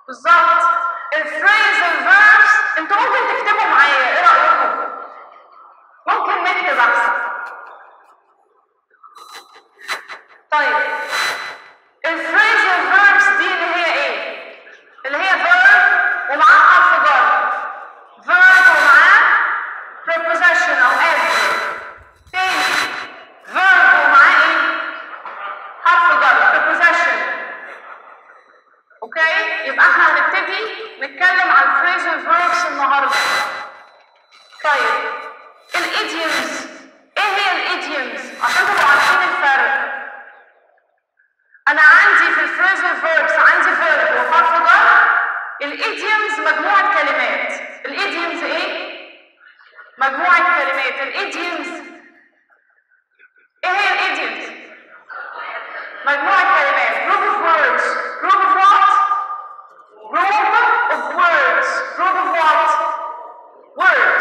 بالظبط الفريزل فيربس انتوا ممكن تكتبوا معايا ايه رايكم ممكن نكتب احسن طيب الفريزل فيربس دي اللي هي ايه اللي هي فيرب ومعاه حرف جر فيرب ومعاه preposition او adverb تاني فيرب ومعاه ايه حرف جر preposition اوكي يبقى احنا هنبتدي نتكلم عن phrasal verbs النهارده طيب الايديومز ايه هي الايديومز عشان تبقوا عارفين الفرق انا عندي في الفريزل فيربس عندي فيرب وحرف جر الايديومز مجموعه كلمات الايديومز ايه مجموعه كلمات الايديومز ايه هي الايديومز مجموعه كلمات group of words group of what group of words group of what words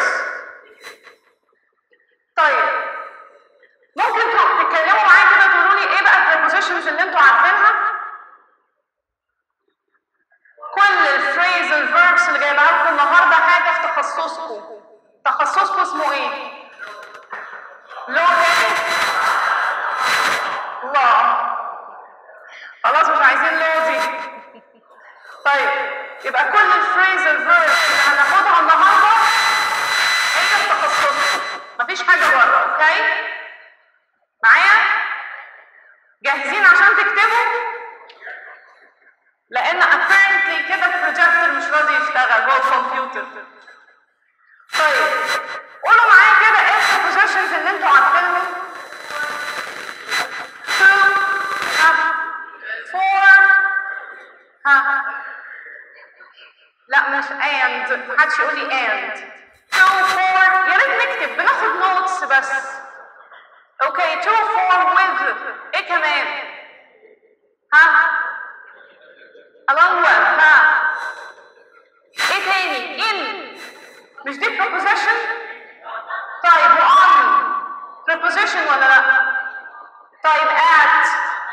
طيب ممكن تق- تتكلموا معايا كده تقولوا لي ايه بقى البريبوزيشنز اللي انتوا عارفينها كل الفريزل فيربس اللي جايبها لكم النهارده حاجه في تخصصكم تخصصكم اسمه ايه لغه الله خلاص مش عايزين لودي طيب يبقى كل الفريزل فيربس اللي هناخدها النهارده هي في تخصصكم مفيش حاجه بره اوكي معايا جاهزين عشان تكتبوا لان apparently كده البروجيكتور مش راضي يشتغل هو الكمبيوتر طيب قولوا معايا كده ايه البوزيشنز اللي انتوا عارفينهم two ها four ها لا مش and محدش يقول لي and two four يا ريت نكتب بناخد نوتس بس اوكي to form with ايه كمان ها along with ها ايه تاني in مش دي preposition طيب و on preposition ولا لا طيب at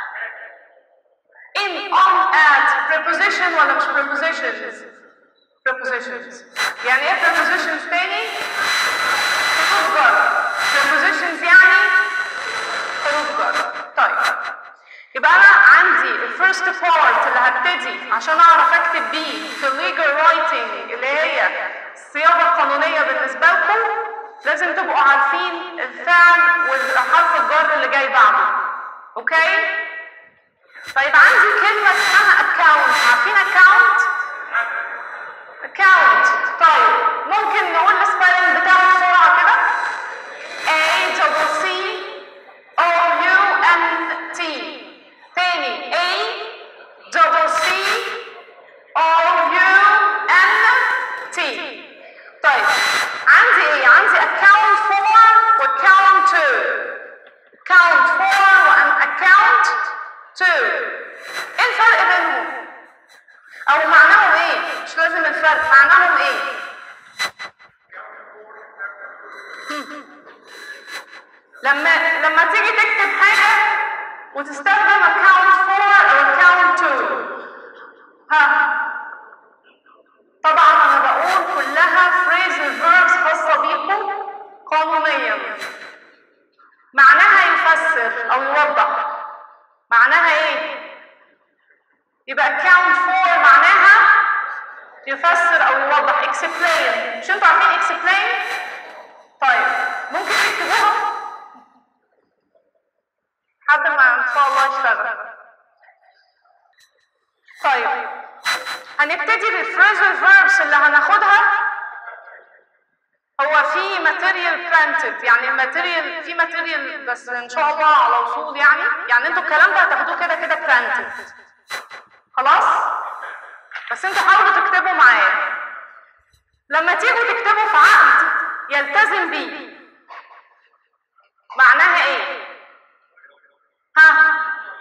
in on at preposition ولا مش prepositions prepositions يعني ايه prepositions تاني حروف جر prepositions يعني حروف جر طيب يبقى انا عندي الفيرست بارت اللي هبتدي عشان اعرف اكتب بيه في الليجل رايتنج اللي هي الصياغه القانونيه بالنسبه لكم لازم تبقوا عارفين الفعل والحرف الجر اللي جاي بعده اوكي طيب عندي كلمه اسمها account عارفين account account طيب ممكن نقول السبيلنج بتاعه بسرعه كده A double C O U N T تاني A double C O U N T طيب عندي ايه؟ عندي account for و account to account for و account to ايه الفرق بينهم؟ او معناهم ايه؟ مش لازم الفرق معناهم ايه؟ لما لما تيجي تكتب حاجة وتستخدم account for أو account to ها طبعا أنا بقول كلها phrasal verbs خاصة بيكم قانونيا معناها يفسر أو يوضح معناها إيه؟ يبقى account for معناها يفسر أو يوضح explain مش انتوا عارفين explain؟ طيب ممكن تكتبوها لحد ما ان شاء الله يشتغل طيب هنبتدي بالفريزل فيربس اللي هناخدها هو في ماتيريال برنتد يعني الماتيريال في ماتيريال بس ان شاء الله على وصول يعني يعني انتوا الكلام ده هتاخدوه كده كده برنتد خلاص بس انتوا حاولوا تكتبوا معايا لما تيجوا تكتبوا في عقد يلتزم بيه معناها ايه ها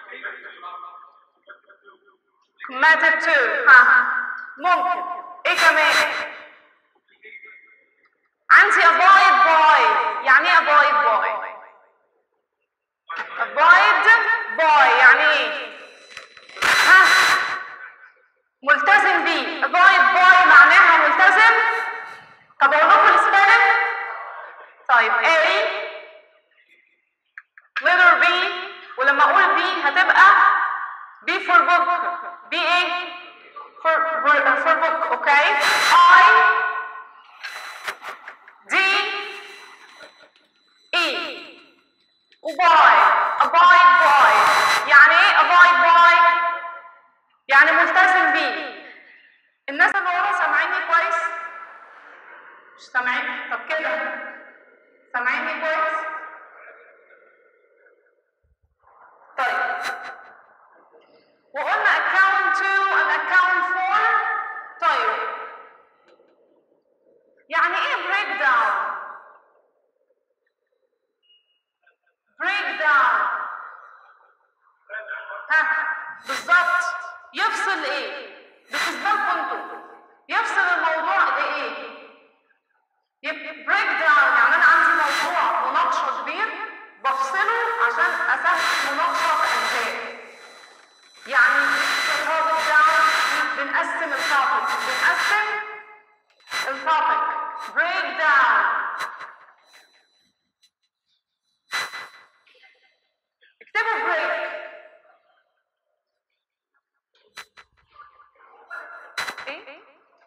committed to ها ممكن ايه كمان عندي abide by يعني ايه abide by abide by يعني ايه ها ملتزم بيه وباي abide by يعني ايه abide by يعني ملتزم بيه الناس اللي ورا سامعيني كويس مش سامعين طب كده سامعيني كويس طيب وقلنا account 2 and account 4 طيب يعني ايه break down break down ها بالظبط يفصل ايه بالنسبه لكم انتوا يفصل الموضوع لايه بريك داون يعني انا عندي موضوع مناقشه كبير بفصله عشان اسهل المناقشه في اجزاء يعني التوبيك داون بنقسم التوبيك بنقسم التوبيك بريك داون اكتبوا بريك ايه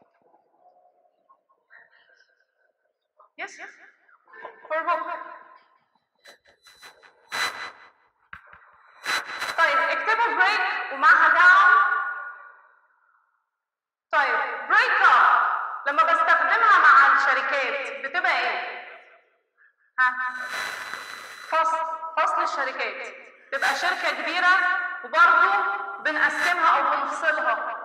يس يس فور طيب اكتبوا بريك ومعها داون طيب بريك اب لما بستخدمها مع الشركات بتبقى ايه؟ ها فصل فصل الشركات تبقى شركة كبيرة وبرضه بنقسمها أو بنفصلها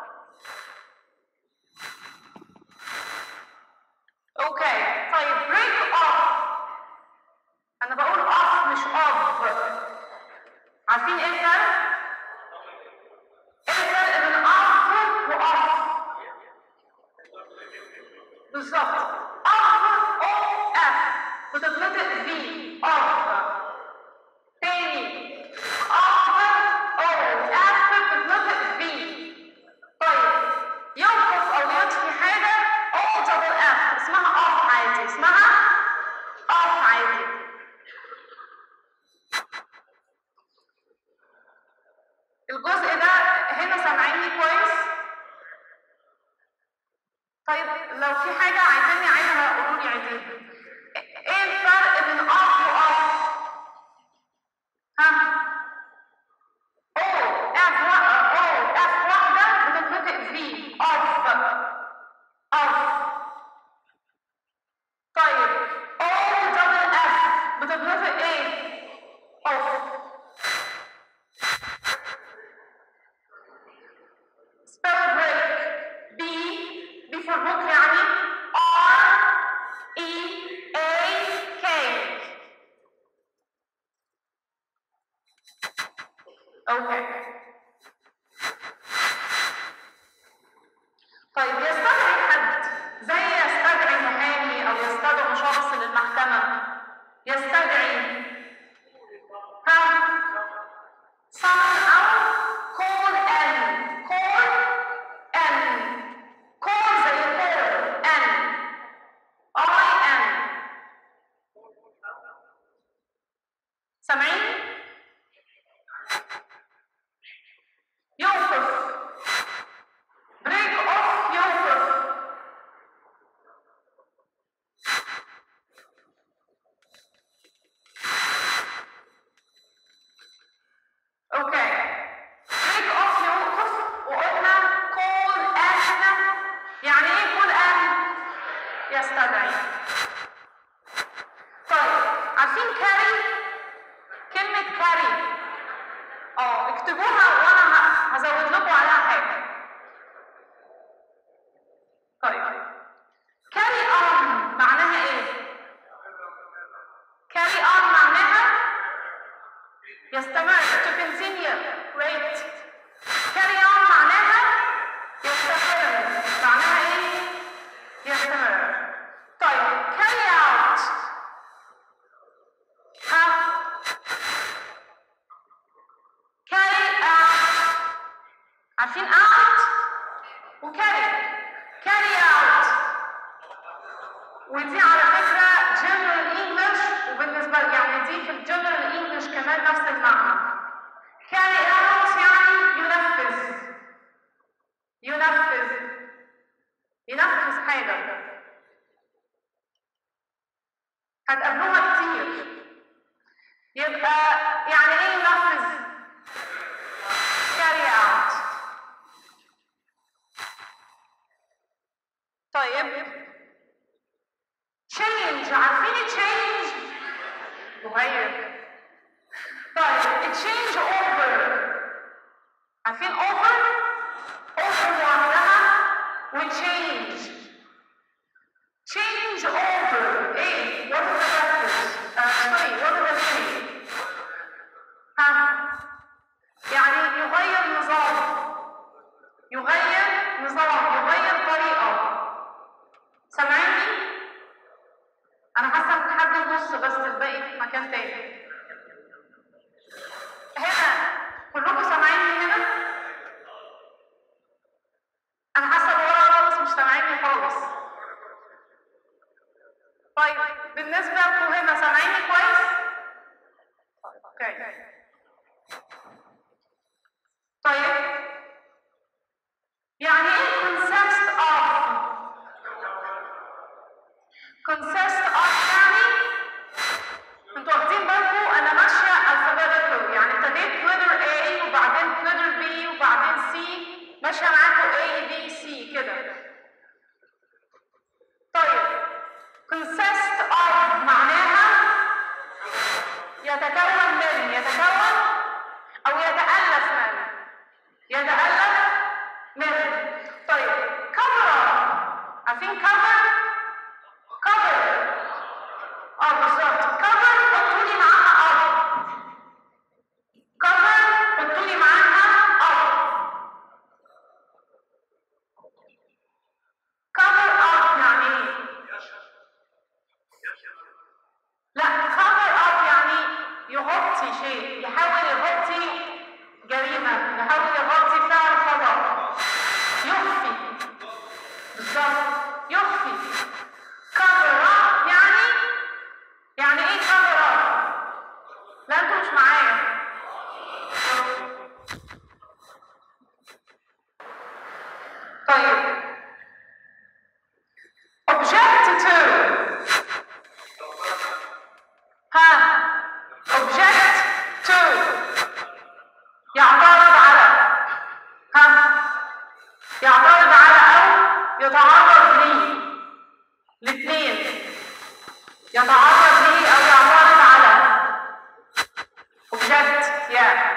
اوكي طيب بريك اوف انا بقول اوف مش اوف عارفين ايه الفرق؟ ايه الفرق بين اوف واوف؟ بالظبط اوف او اف بتتنطق في اوف تاني اوف او اف بتتنطق في طيب يوقف او يطفي حاجه او دبل اف اسمها اوف عادي اسمها اوف عادي الجزء ده هنا سامعيني كويس طيب لو في حاجه عايزيني اعيدها قولوا لي عايزين ايه الفرق بين اوف واوف ها او اف او اف واحده بتتنطق في اوف اوف طيب او دبل اف بتتنطق ايه اوف spell break B B for book يعني R E A K اوكي طيب يستدعي حد زي يستدعي محامي او يستدعي شخص للمحكمة يستدعي ها summon او call n call n call زي call n I n سامعين؟ يوقف بريك اوف يوقف اوكي بريك اوف يوقف وقلنا كول ان يعني ايه كول ان يستدعي طيب عارفين كاري كلمة كاري اه اكتبوها وانا ه- هزود لكم عليها حاجة طيب كاري اون معناها ايه؟ كاري اون معناها يستمر to continue great carry on معناها يستمر معناها ايه؟ يستمر طيب carry out ها carry out عارفين out و carry carry out ودي على فكرة general English وبالنسبة يعني دي في الجنرال English كمان نفس المعنى carry out يعني ينفذ ينفذ ينفذ حاجة هتقابلوها كتير يبقى طيب تشينج اوفر عارفين اوفر اوفر لوحدها وتشينج change over ايه what are the factors uh, sorry what are the meaning ها يعني يغير نظام يغير نظام يغير طريقة سامعيني؟ أنا حاسة إن حد النص بس الباقي في مكان تاني هنا كلكم سامعيني هنا؟ أنا حاسة إن ورا خالص مش سامعيني خالص طيب بالنسبة لكم هنا سامعيني كويس؟ اوكي طيب يعني ايه consist of consist of يعني انتوا واخدين بالكم انا ماشيه alphabetical يعني ابتديت letter A وبعدين letter B وبعدين C ماشيه معاكم A B C كده طيب consist of معناها يتكون من يتكون او يتألف من يتألف من طيب cover up عارفين cover cover اه بالظبط cover حطوا لي معاها up cover حطوا لي معاها up cover up يعني ايه لا cover up يعني يغطي شيء يحاول يغطي جريمة يحاول يغطي فعل خطأ يخفي بالظبط يخفي cover up يعني يعني ايه cover up لا انتوا مش معايا طيب object to ها object to يعترض على ها يعترض على او يتعرض ليه الاثنين يتعرض ليه او يعترض على object yeah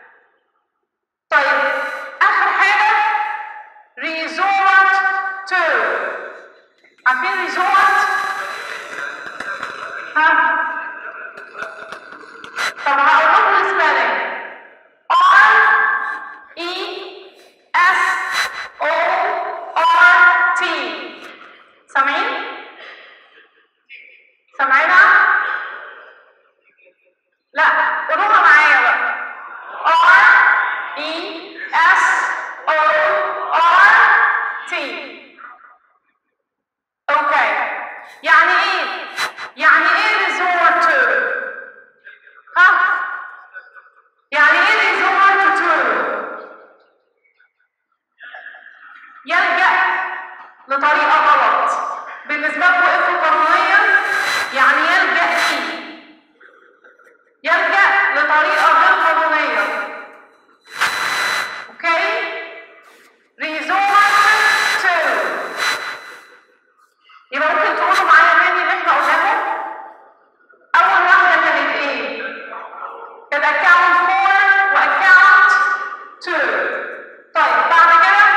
طيب اخر حاجه resort to عارفين resort ها طب هقول لكم السبيلنج R E S O R T سامعين؟ سامعينها؟ لا قولوها معايا بقى R E S O R T اوكي يعني ايه؟ يعني ايه resort to؟ ها؟ يعني ايه resort to؟ يلجأ لطريقة غلط بالنسبة لكم انتوا قانونيا يعني يلجأ فيه يلجأ لطريقة غير قانونية اوكي؟ resort to يبقى ممكن تقولوا معايا تاني اللي احنا قلناه أول واحدة كانت إيه؟ كانت account for وaccount to طيب بعد كده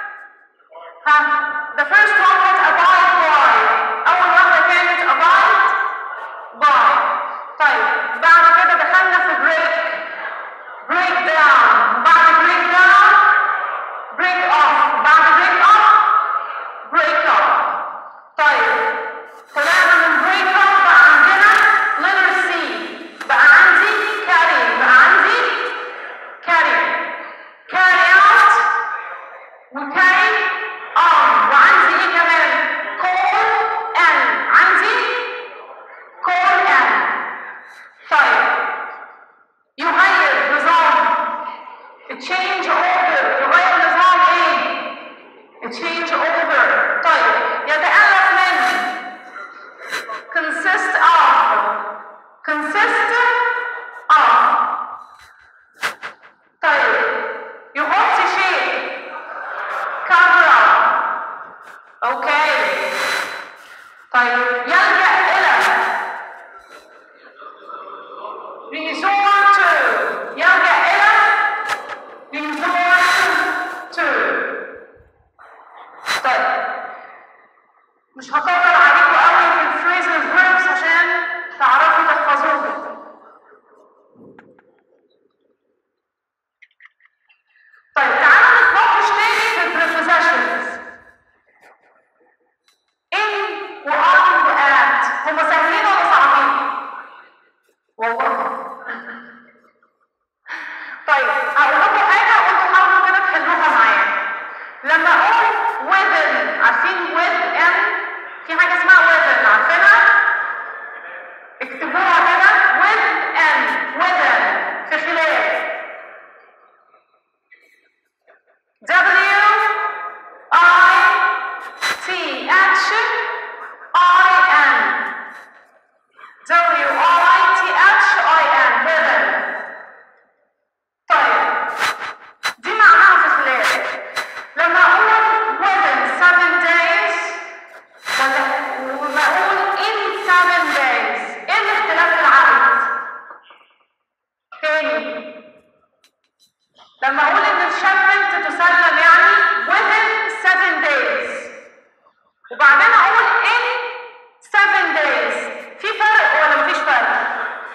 ها the first one كانت abide by أول واحدة كانت abide by طيب بعد كده دخلنا في break break down بعد break down break off بعد break off break up طيب طلعنا من break up بقى عندنا letter C بقى عندي carry بقى عندي carry carry out وcarry on وعندي ايه كمان call and عندي call and طيب يغير نظام change over يغير نظام ايه change over طيب يتألف من consist of consist of طيب يغطي شيء cover up اوكي طيب يلجأ إلى resort to والله طيب اقول لكم حاجه وانتوا حاولوا كده تحلوها معايا لما اقول within عارفين within في حاجه اسمها within عارفينها اكتبوها كده within within في خلال W I T action I N W I T H I N within طيب دي معناها في خلال لما اقول within seven days ولا وما اقول in seven days ايه الاختلاف العدد؟ تاني لما اقول ان الشفرنت تسلم يعني within seven days وبعدين اقول in seven days في فرق ولا مفيش فرق؟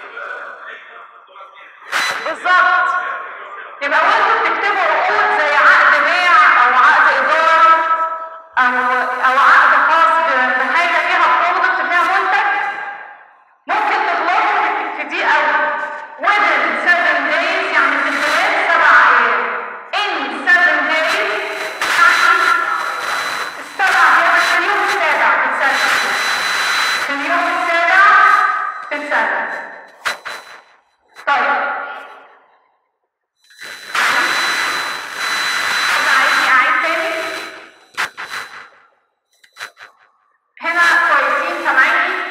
بالظبط يبقى وانتوا بتكتبوا عقود زي عقد بيع او عقد ايجار او او عقد خاص ب- بحاجه فيها برودكت فيها منتج ممكن تغلطوا في- في دي قوي within seven days يعني في خلال سبع ايام in seven days يعني السبع ايام في اليوم السابع بتسلم في اليوم السابع بتسلم طيب حد عايزني اعيد تاني هنا كويسين سامعيني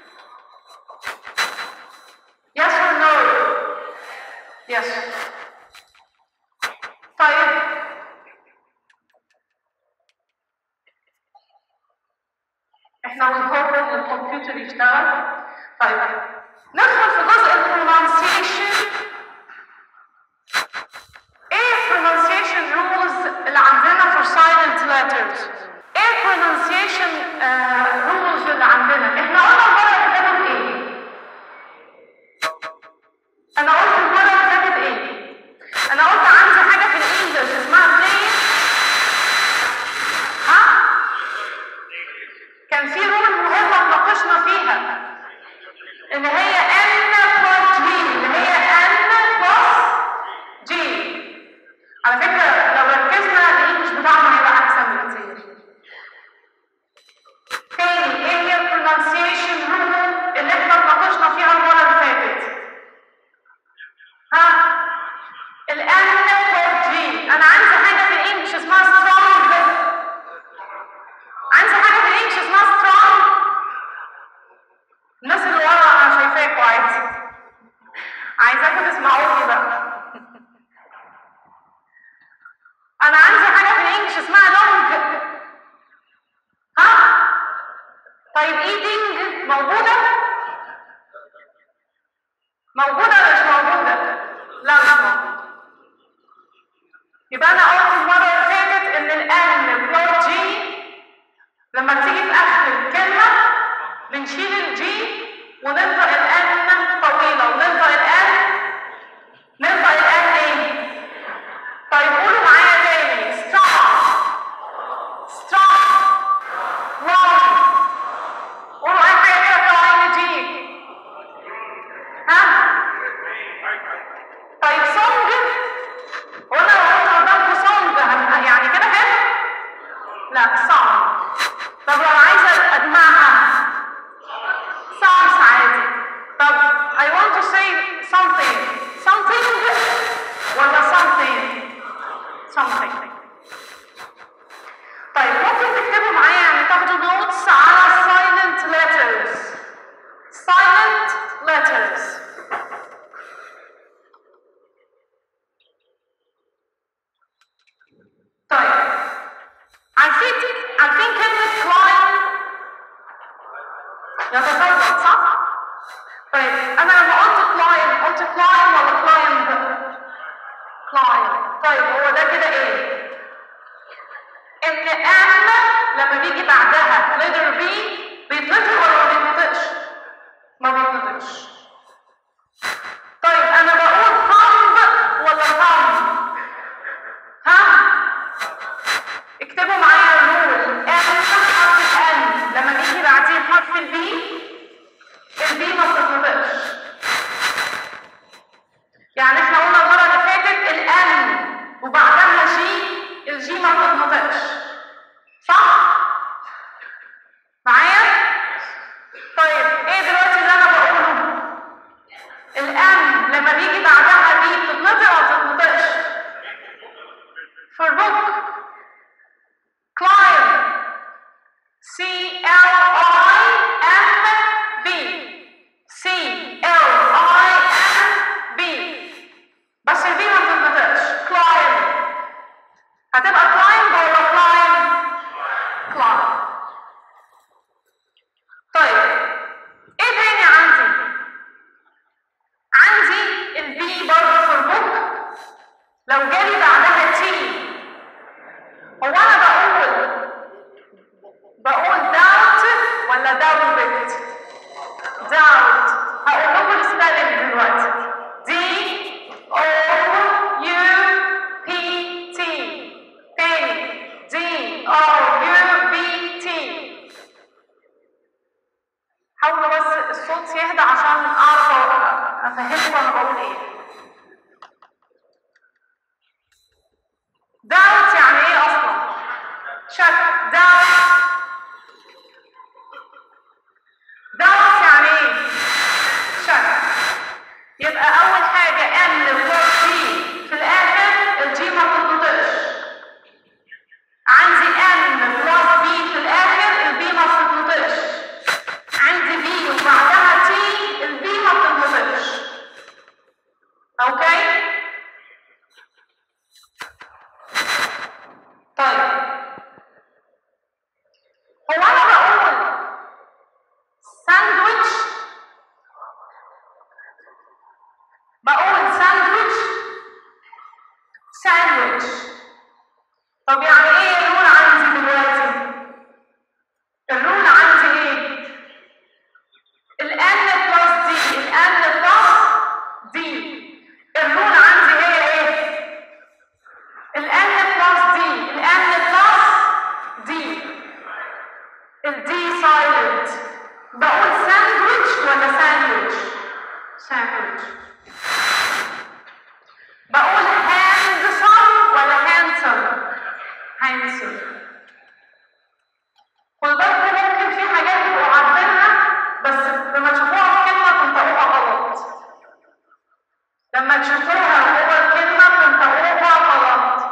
Yes or no? Yes. طيب احنا بنفكر ان الكمبيوتر يشتغل طيب ندخل في جزء البرونسيشن ايه pronunciation rules اللي عندنا for silent letters ايه pronunciation آه rules اللي عندنا احنا قلنا المره اللي فاتت ايه انا قلت المره اللي فاتت ايه انا قلت عندي حاجه في الانجليش اسمها play ها كان في رول مهمه ناقشنا فيها ان هي n plus g اللي هي n plus g على فكره لو ركزنا الانجليش بتاعنا هيبقى احسن بكتير تاني ايه هي البرونسيشن رول اللي احنا اتناقشنا فيها المره اللي فاتت ها ال N plus G انا عندي حاجه في الانجليش اسمها strong عندي حاجه في الانجليش اسمها strong الناس اللي ورا انا شايفاكوا عادي عايزاكم تسمعوني بقى انا عندي حاجه في الانجليش اسمها long ها طيب eating موجوده موجوده ولا مش موجوده لا مش موجوده يبقى انا قلت المره اللي فاتت ان الان بلس جي لما تيجي في اخر الكلمه بنشيل الجي وننطق الان طويله وننطق الان ننطق الان ايه طيب قولوا معايا تاني strong strong long قولوا اي حاجه كده فيها عين جي ها طيب سونج وانا لو قلت قدامكم سونج هن- يعني كده حلو لا سونج طب لو عايزه اجمعها songs عادي طب I want to say something something ولا something something طيب ممكن تكتبوا معايا يعني تاخدوا نوتس على silent letters silent letters طيب عارفين عارفين كلمة climb يتسلق صح؟ طيب أنا لما قلت climb قلت climb الان لما بيجي بعدها دي بتتنطق ولا ما بتتنطقش for book climb C L I M B C L I M B بس البي ما بتتنطقش climb هتبقى climb ولا climb climb طيب ايه تاني عندي عندي البي برضه في البوك لو جالي بعدها تي هو انا بقول بقول doubt ولا doubt doubt هقول لكم السبيلنج دلوقتي دي او يو بي تي تاني دي او يو بي تي حاولوا بس الصوت يهدى عشان اعرف افهمكم انا بقول ايه doubt يعني ايه اصلا شك doubt doubt يعني ايه شك يبقى اول حاجه ان بلس جي في الاخر الجي ما بتتنطقش عندي ان بلس بي في الاخر البي ما بتتنطقش عندي بي وبعدها تي البي ما بتتنطقش اوكي طيب هو انا بقول ساندويتش بقول ساندويتش ساندويتش طب يعني ايه الرول عندي دلوقتي الرول عندي ايه الان بلس دي الان بلس دي الرول عندي هي ايه الان بلس دي الان بلس دي الدي سايلنت بقول ساندويتش ولا ساندويتش ساندويتش بقول هاندسون ولا هانسون هانسون خد بالكم ممكن في حاجات تبقوا عارفينها بس لما تشوفوها في كلمه تنطقوها غلط لما تشوفوها جوه الكلمه تنطقوها غلط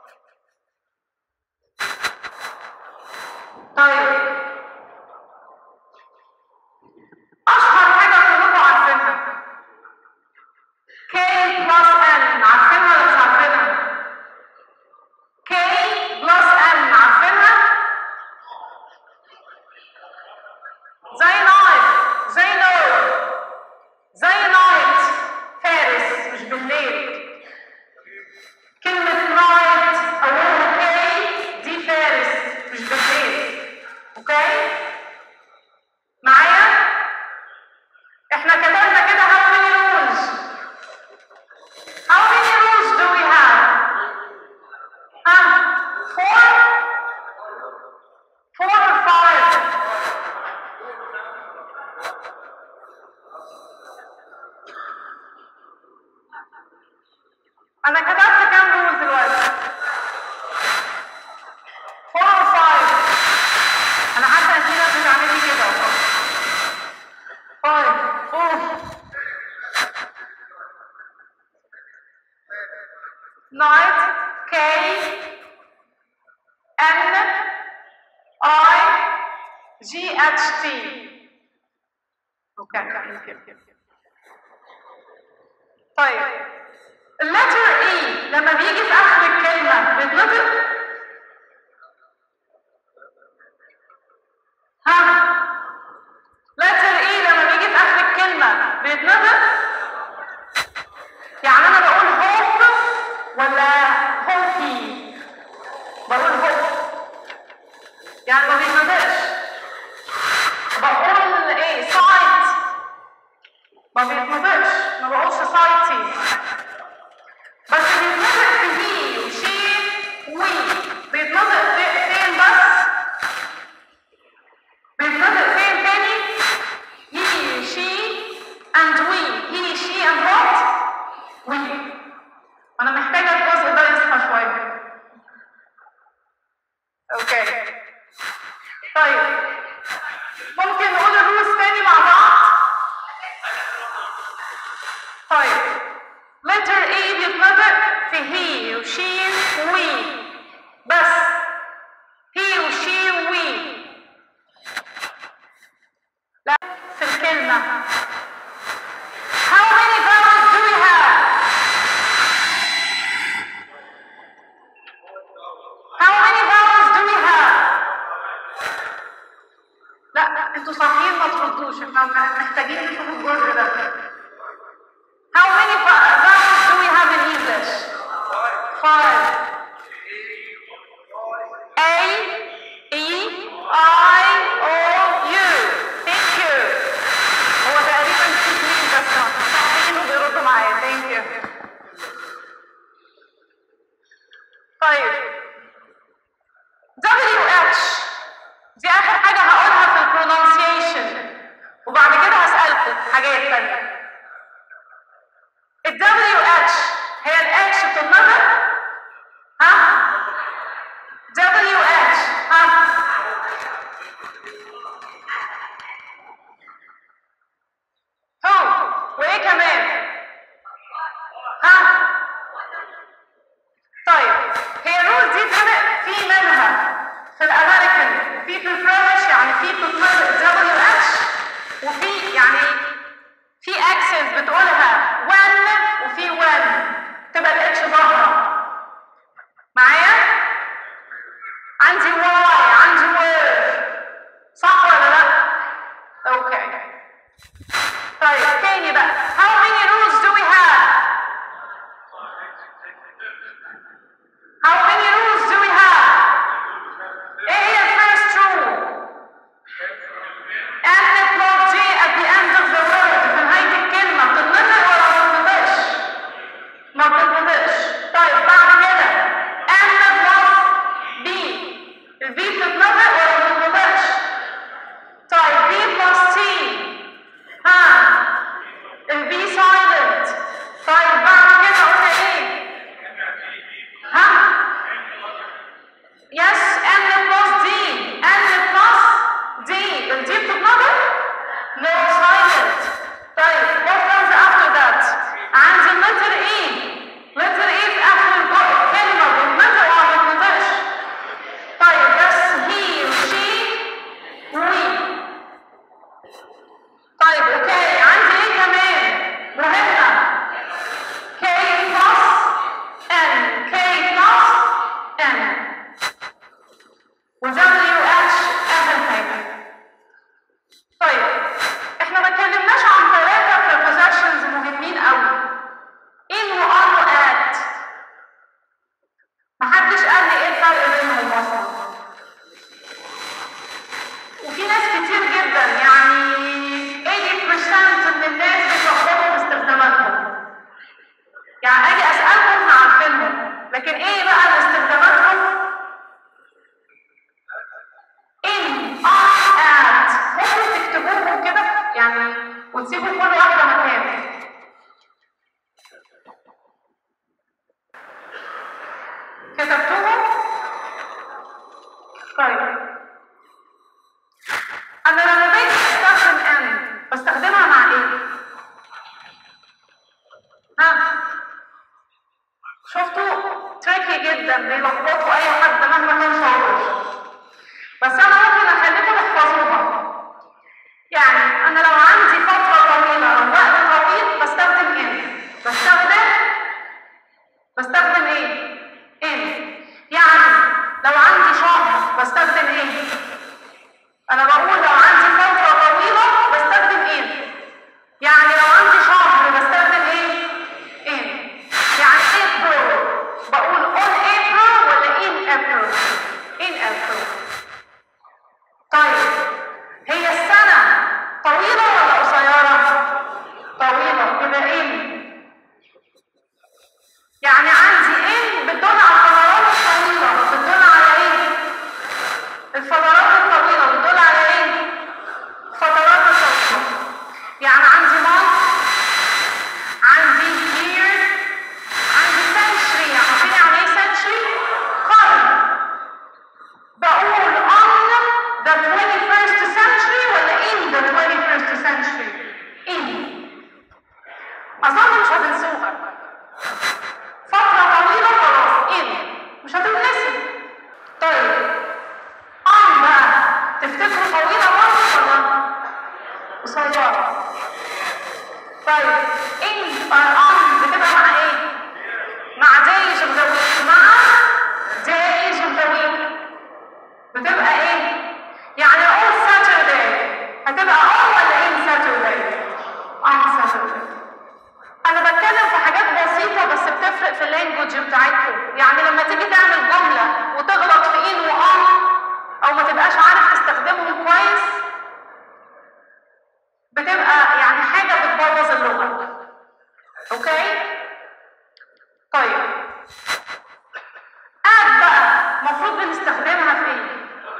طيب اشهر حاجه كلكم عارفينها K plus N عارفينها ولا مش عارفينها؟ K plus N عارفينها؟ زي نايت زي نور زي نايت فارس مش بالليل كلمة نايت أولها كي دي فارس مش بالليل أوكي؟ معايا؟ احنا كتبنا كده how many rules How many rules do we have? Huh? Four? Four or five? أنا كتبت كام رول دلوقتي؟ Four or five? أنا حاسة إن في ناس بتعمل لي كده Five, four. Night, K, N, I, G, H, T. Okay, thank you. طيب اللتر E لما بيجي في آخر الكلمة بيتنطق؟ ها؟ letter E لما بيجي في آخر الكلمة بيتنطق؟ يعني أنا بقول hope ولا hopey؟ بقول hope يعني ما بيتنطقش بقول ايه sight ما بيتنطقش ما بقولش sighty بس بيتنطق في he وشي وي بيتنطق في- فين بس بيتنطق فين تاني he she and we he she and what we انا محتاجه الجزء ده يصحى شويه اوكي طيب ممكن نقول الروس تاني مع بعض طيب letter A بيتنطق في he وشي وي بس he وشي وي لا في الكلمة How many vowels do we have? How many vowels do we have? لا انتوا صاحيين ما تردوش احنا محتاجين نشوف الجزء ده How many va- vowels do we have in English? Five. A, E, I, O, U. Thank you. هو تقريبا في اثنين بس صاحيين وبيردوا معايا. Thank you. طيب. WH دي آخر حاجة هقولها في البرونانسيشن وبعد كده هسألكم حاجات تانية. ال WH هي ال H بتتنطق؟ ها؟ WH ها؟ هو وإيه كمان؟ ها؟ طيب هي الرول دي طلع في منها في الامريكان في في الفرنش يعني في بتتنطق دبليو اتش وفي يعني في اكسنت بتقولها ون وفي ون تبقى الاتش ظاهره معايا عندي واي عندي وير صح ولا لا اوكي طيب تاني بقى how many rules do we have How many rules do we have? ايه هي الفيرست rule? N plus J at the end of the word في نهاية الكلمة بتتنطق ولا ما بتتنطقش؟ ما بتتنطقش. طيب بعد كده N plus B ال B بتتنطق ولا ما بتتنطقش؟ طيب B plus T ها ال B silent. طيب بعد كده قلنا ايه؟ ها؟ Yes, N plus D. N plus D. الدي بتتنطق؟ No, silent. طيب, what comes after that? عندي letter E. letter E في آخر الجو- الكلمة بتتنطق ولا ما بتتنطقش؟ طيب, بس he, she, we. طيب, اوكي, عندي ايه كمان؟ مهمة. K plus N. K plus N. و WH آخر حاجة. طيب احنا ما اتكلمناش عن ثلاثة prepositions مهمين قوي. in و on و at. محدش قال لي ايه الفرق بينهم اصلا. وفي ناس كتير جدا يعني 80% من الناس بتلخبطوا في استخداماتهم. يعني اجي اسالهم احنا عارفينهم لكن ايه بقى استخداماتهم in on at ممكن تكتبوهم كده يعني وتسيبوا كل واحده مكان كتبتوهم طيب انا لما باجي استخدم ان بستخدمها مع ايه ها شفتوا تريكي جدا بيلخبطوا اي حد مهما كان شاطر بس انا ممكن اخليكم تحفظوها يعني انا لو عندي فتره طويله او وقت طويل بستخدم ان بستخدم بستخدم ايه ان يعني لو عندي شهر بستخدم ايه انا بقول لو عندي فتره طويله بستخدم ايه يعني لو عندي شهر بستخدم ايه in يعني April بقول on April ولا in April تنسوها فترة طويلة خلاص ايه مش هتتنسي طيب عم بقى تفتكروا طويلة برضه ولا قصيرة طيب ان ارقام بتبقى مع ايه مع days of the week مع days of the week بتبقى ايه يعني اقول Saturday هتبقى on ولا in Saturday on Saturday انا بتكلم في حاجات بسيطه بس بتفرق في اللانجوج بتاعتكم يعني لما تيجي تعمل جمله وتغلط في ان وان او ما تبقاش عارف تستخدمهم كويس بتبقى يعني حاجه بتبوظ اللغه اوكي طيب اد بقى المفروض بنستخدمها في ايه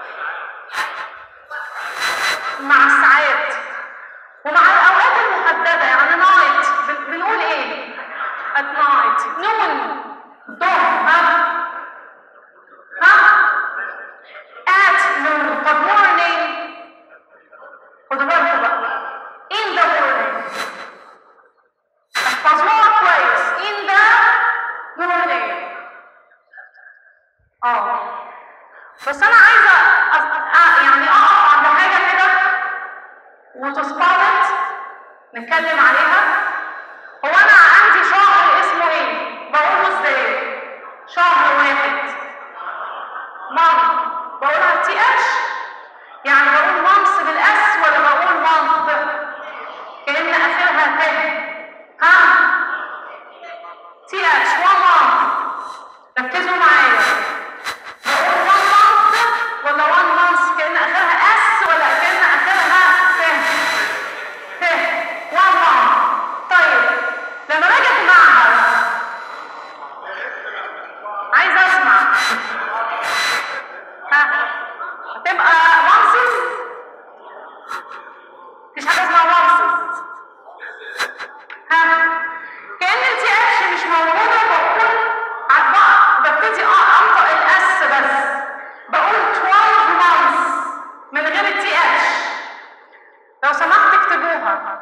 مع الساعات ومع الاوقات المحدده يعني نايت بنقول ايه at night نون ضم ها ها at noon طب morning خدوا بالكم بقى in the morning احفظوها كويس in the morning اه بس انا عايزه أ- أ- يعني اقف عند حاجه كده وتسقطت نتكلم عليها هو انا عندي شهر اسمه ايه بقوله ازاي شهر واحد مام بقولها تي اتش يعني بقول مامس بالاس ولا بقول مام كأن اخرها ت ها تي اتش وان مام ركزوا معايا بقول وان مانث ولا وان مانث كأن اخرها اس ولا كأن اخرها ت ت وان مانث طيب لما باجي اجمعها عايزه اسمع ها هتبقى مانثز مفيش حاجه اسمها مانثز ها كأن التي اتش مش موجوده بقول عبقى ببتدي اه انطق الاس بس بقول 12 months من غير التي اتش لو سمحت اكتبوها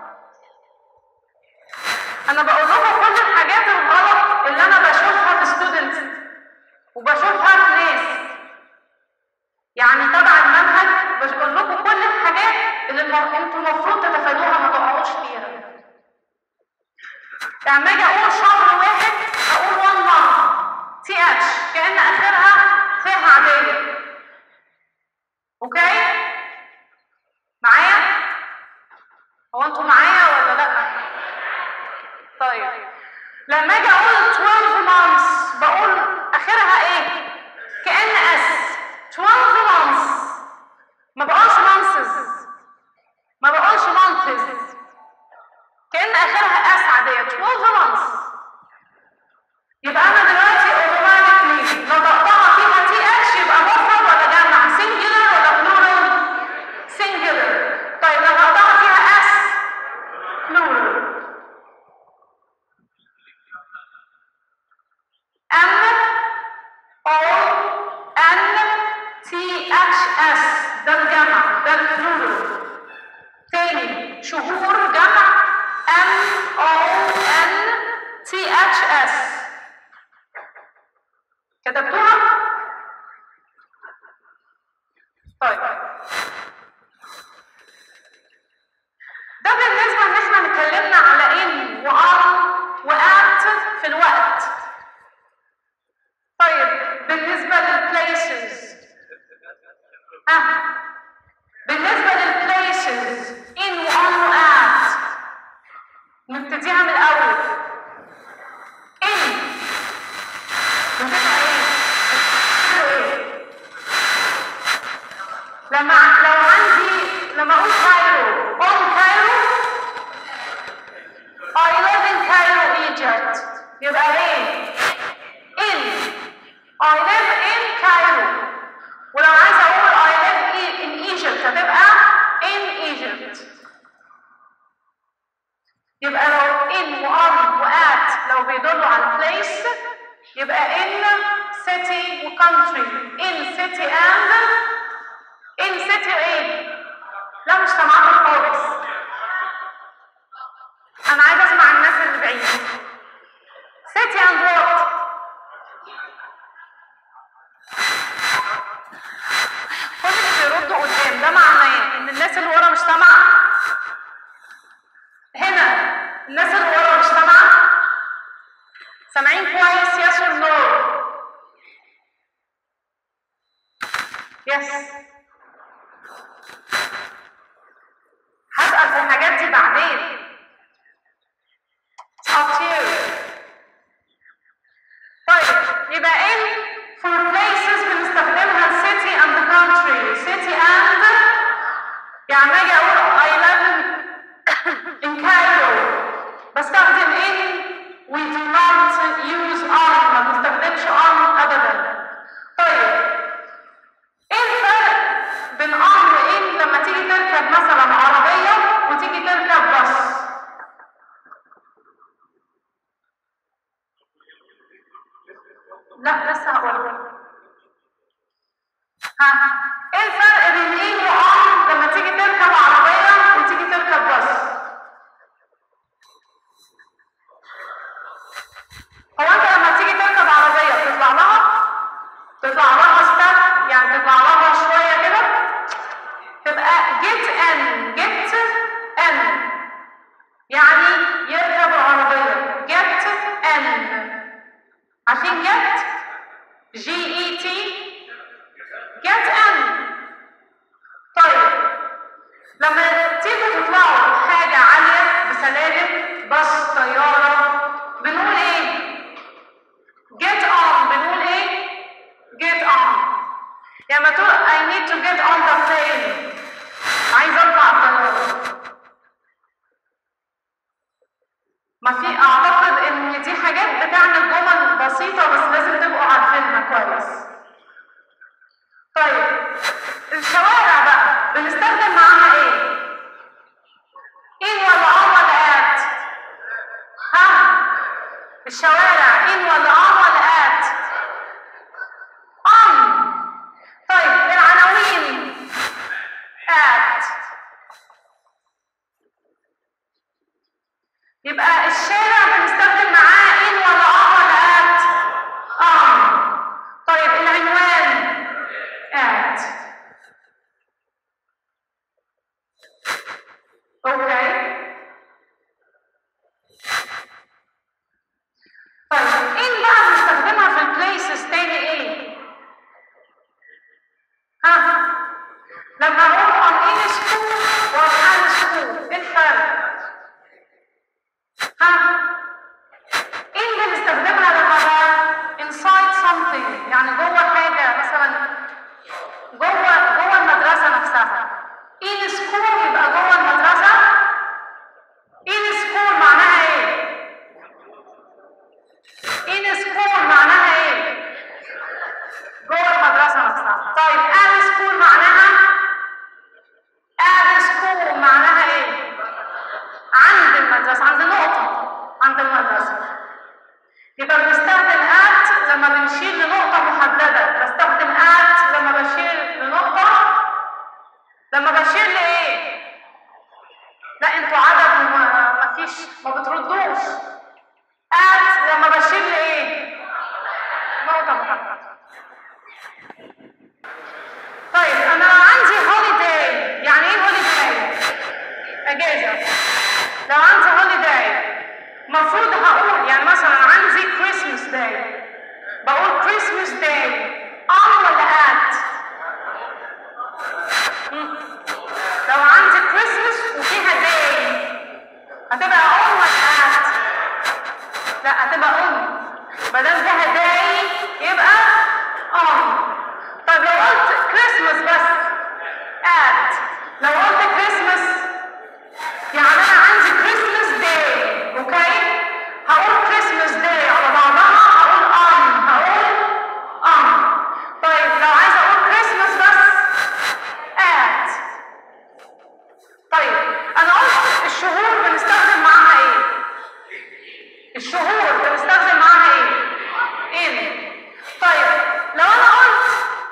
انا بقول لكم كل الحاجات الغلط اللي انا بشوفها في ستودنتس وبشوفها في ناس يعني تبع المنهج بقول لكم كل الحاجات اللي الم- انتوا المفروض تتفادوها ما تقعوش فيها لما اجي اقول شهر واحد اقول وان مانث تي اتش كان اخرها ف عاديه اوكي معايا هو انتوا معايا ولا لا طيب لما اجي اقول 12 months بقول اخرها ايه كان اس 12 months ما بقولش months ما بقولش months كان اخرها اس عاديه 12 months يبقى انا دلوقتي اوتوماتيكلي نطقتها فيها تي اتش يبقى مفرد ولا جمع سنجلر ولا بلورال سنجلر طيب لو نطقتها فيها اس بلورال M O N T H S ده الجمع ده البلورال تاني شهور جمع M O N T H S كتبتوها؟ طيب ده بالنسبة ان احنا اتكلمنا على ان وان وات في الوقت طيب بالنسبة للبليسز ها بالنسبة للبليسز ان وان وات نبتديها من الاول ان بتبقى ايه؟ بتبقى ايه؟ لما لو عندي لما اقول كايرو اون كايرو I live in Cairo, Egypt يبقى ايه؟ in I live in Cairo ولو عايزه اقول I live in Egypt هتبقى in Egypt يبقى لو in وon وat لو بيدلوا على place يبقى in city و country in city and in city ايه؟ لا مش سامعاكم خالص انا عايزه اسمع الناس اللي بعيد سامعين كويس يس اور نو يس هسأل في الحاجات دي بعدين It's up to you. طيب يبقى in for places بنستخدمها city and country city and يعني ما اجي اقول I live in, in Cairo بستخدم in we do not use on ما بنستخدمش on ابدا طيب ايه الفرق بين on و in لما تيجي تركب مثلا عربية وتيجي تركب باص لا لسه هقولها ها ايه الفرق بين ايه وان لما تيجي تركب عربيه وتيجي تركب باص هو انت لما تيجي تركب عربيه بتطلع لها تطلع لها ستاب يعني تطلع لها شويه كده تبقى جيت ان جيت ان يعني يركب العربيه جيت ان عارفين جيت جي اي تي جيت ان طيب لما تيجوا تطلعوا حاجة عالية بسلالم باص طيارة بنقول ايه؟ get on بنقول ايه؟ get on يعني ما تقول I need to get on the plane عايز اطلع الطيارة ما في اعتقد ان دي حاجات بتعمل جمل بسيطة بس لازم تبقوا عارفينها كويس طيب الشوارع بقى بنستخدم معاها ايه؟ ان ولا اه ولا ات؟ ها؟ الشوارع ان ولا اه ولا ات؟ ان طيب العناوين ات يبقى الشارع بنستخدم معاه ان ولا اه ولا ات؟ اه طيب العنوان at. اوكي طيب ايه بقى بنستخدمها في البليسز تاني ايه؟ ها؟ لما اقول on in school و on school ايه الفرق؟ ها؟ ايه اللي بنستخدمها لما بقى inside something يعني جوه حاجة مثلا جوه جوه المدرسة نفسها in school يبقى جوه المدرسة in school معناها ايه؟ in school معناها ايه؟ جوه المدرسة نفسها طيب at school معناها at school معناها ايه؟ عند المدرسة عند نقطة عند المدرسة يبقى بنستخدم at لما بنشير لنقطة محددة بستخدم at لما بشير لنقطة لما بشير لإيه؟ لا انتوا عدد وما مفيش ما بتردوش at لما بشير لإيه؟ نقطة محددة طيب أنا عندي holiday يعني إيه holiday؟ أجازة لو عندي holiday المفروض هقول يعني مثلا عندي كريسمس داي بقول كريسمس داي on ولا at مم. لو عندي كريسمس وفيها داي هتبقى on ولا at لا هتبقى on بدل فيها داي يبقى on طب لو قلت كريسمس بس at لو قلت كريسمس يعني انا عندي كريسمس داي اوكي هقول كريسمس داي على بعضها هقول on هقول on طيب لو عايزه اقول كريسمس بس at طيب انا قلت الشهور بنستخدم معاها ايه الشهور بنستخدم معاها ايه in طيب لو انا قلت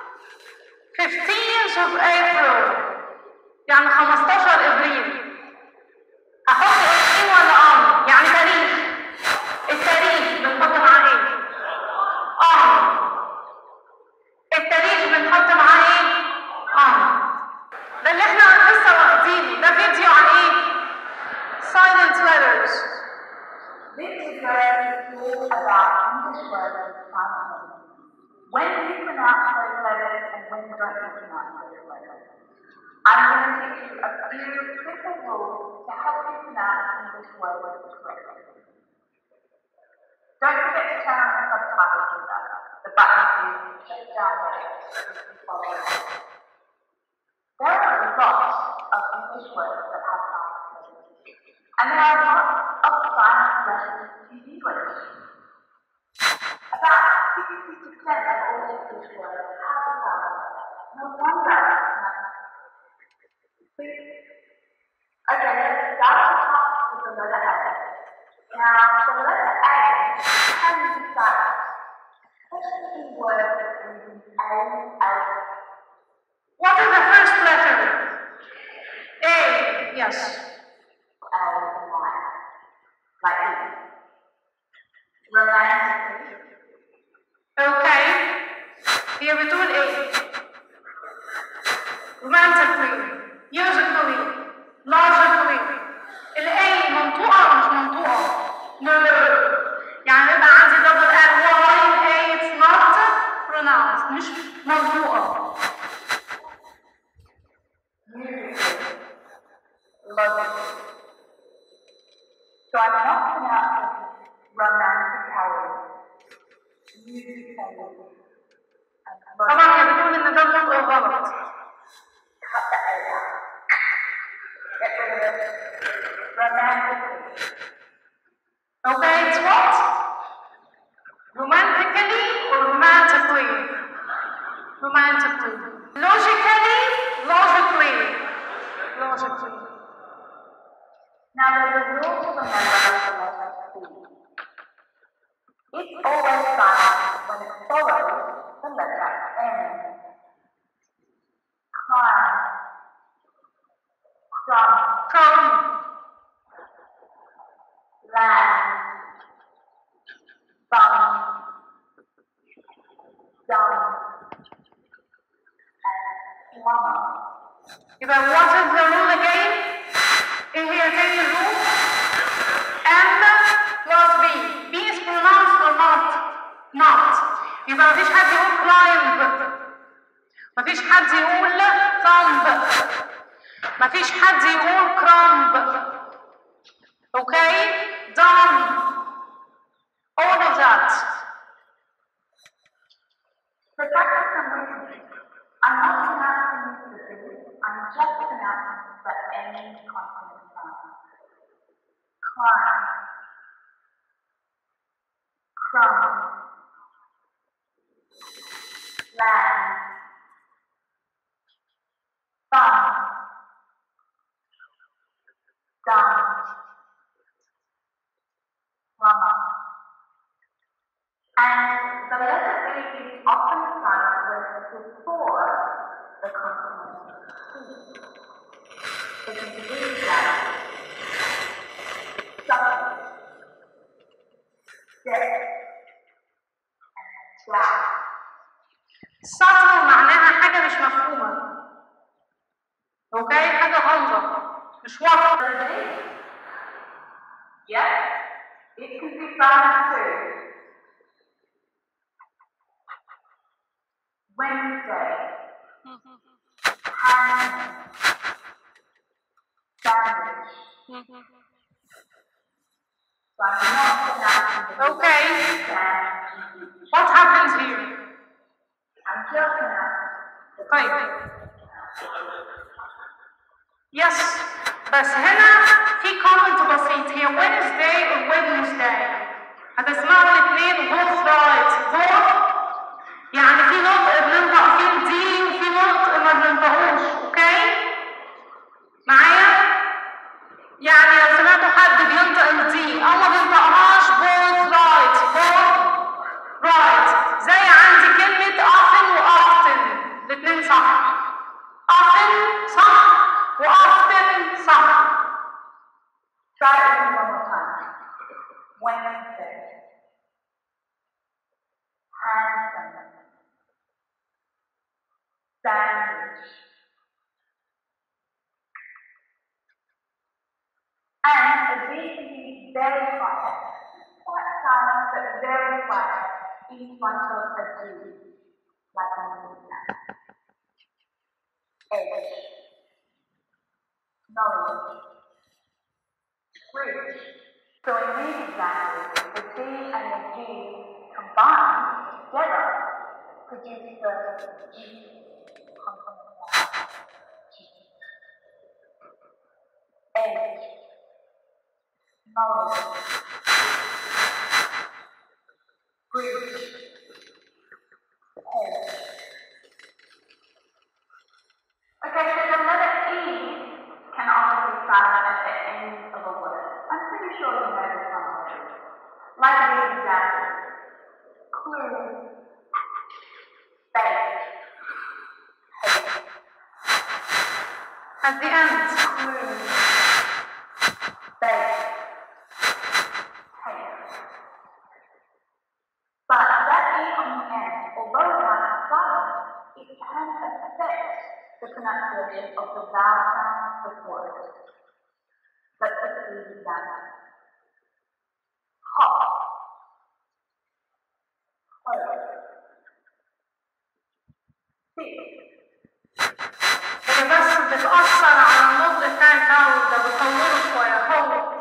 15th of April يعني 15 ابريل هحط ايه ولا ام يعني تاريخ التاريخ بنحط معاه ايه ام التاريخ بنحط معاه ايه ام ده اللي احنا لسه واخدينه ده فيديو عن ايه silent letters all about English words with silent letters. When you pronounce those letters and when you don't pronounce those letters. I'm going to teach you a few simple rules to help you pronounce English words correctly. Don't forget to turn on the subtitles with us. The button is just down there. Follow along. There are lots of English words that have silent letters. And there are lots of silent letters in English. About 60% of all English words have a silent letter. No wonder. Okay, let's start at the top with the letter A. Now, the letter A can be silent. Especially words that begin A, A. What is the first letter? A. Yes. A like, like this. Romantically, Okay. هي بتقول ايه؟ romantically, musically, logically. الاي منطوقة ولا مش منطوقة؟ No. يعني يبقى عندي double L Y A it's not pronounced مش منطوقة. musically, logically. So I'm not pronouncing romantically, musically, and طبعا logically. هي بتقول ان ده النطق غلط. Cut the A out. Get rid of it. Romantically. Okay, it's what? Romantically or romantically? Romantically. Logically, logically. Logically. Now there's a rule to remember with the letter C. It's always silent when it follows the letter N. Climb. From. Come. Land. Bum. Dumb. And plumber. يبقى what is the rule again? ايه هي تاني الرول؟ M plus B. B is pronounced or not? Not. يبقى مفيش حد يقول climb. مفيش حد يقول thumb. مفيش حد يقول crumb. Okay? Dumb. All of that. For practice some reason, I'm not pronouncing the B, I'm just pronouncing the N consonant sound. Climb. Crumb. Land. Thumb. Dumb. Plumber. And the letter A is often found when before the consonant C. It can be like something, dead, and flat. subtle معناها حاجة مش مفهومة. اوكي؟ حاجة غامضة. مش واضحة. Yes, it can be found too. Wednesday. Hand. Sandwich. So I'm not pronouncing the Okay. sandwich. What happens here? I'm just pronouncing the طيب. Yes. بس هنا في كومنت بسيط هي Wednesday و Wednesday هتسمعوا الاثنين both right both يعني في نطق بننطق فيه الدي وفي نطق ما بننطقوش اوكي معايا يعني لو سمعتوا حد بينطق الدي او ما بينطقهاش both right both right زي عندي كلمة often و often الاثنين صح often صح و often صح Try it with me one more time. Wednesday. but very quiet, in front of a Jew, like a movement. Edge. Knowledge. Bridge. So in these examples, the D and the G combined together produce the G consonant sound. G. Edge. Knowledge. Bridge. Edge. Okay, so the letter E can often be silent at the end of a word. I'm pretty sure you know this one already. Like these examples. Clue. Bait. Hate. At the end. Clue. Bait. Hate. But that E on the end, although it might be silent, it can affect the pronunciation of the vowel sound before it. Let's look at these examples. Hot. Hope. Thick. هي بس بتأثر على النطق بتاع الفاول ده بتطوله شوية هو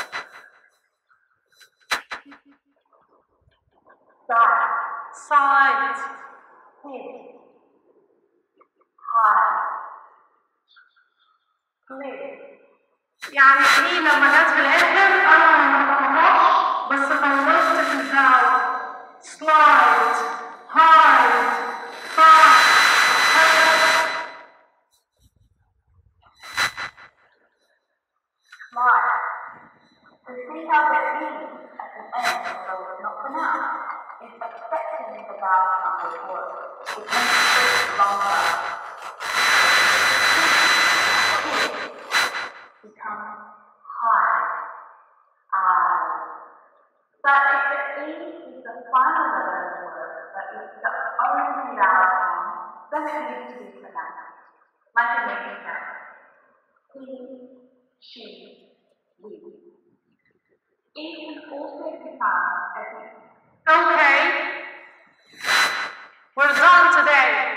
Side. side Thin. High. Clear. يعني ايه لما جت في الاخر انا ما نطقتهاش بس طولت في الفاول slide hide fight Smile. To see how the E at the end, though it's not pronounced, is affecting the vowel sound before it. It makes it longer. Become high. I. But if the E is the final letter of the word, but it's the only vowel sound, then it needs to be pronounced. Like a making sound. He, she, we. It can also be found as an okay we're done today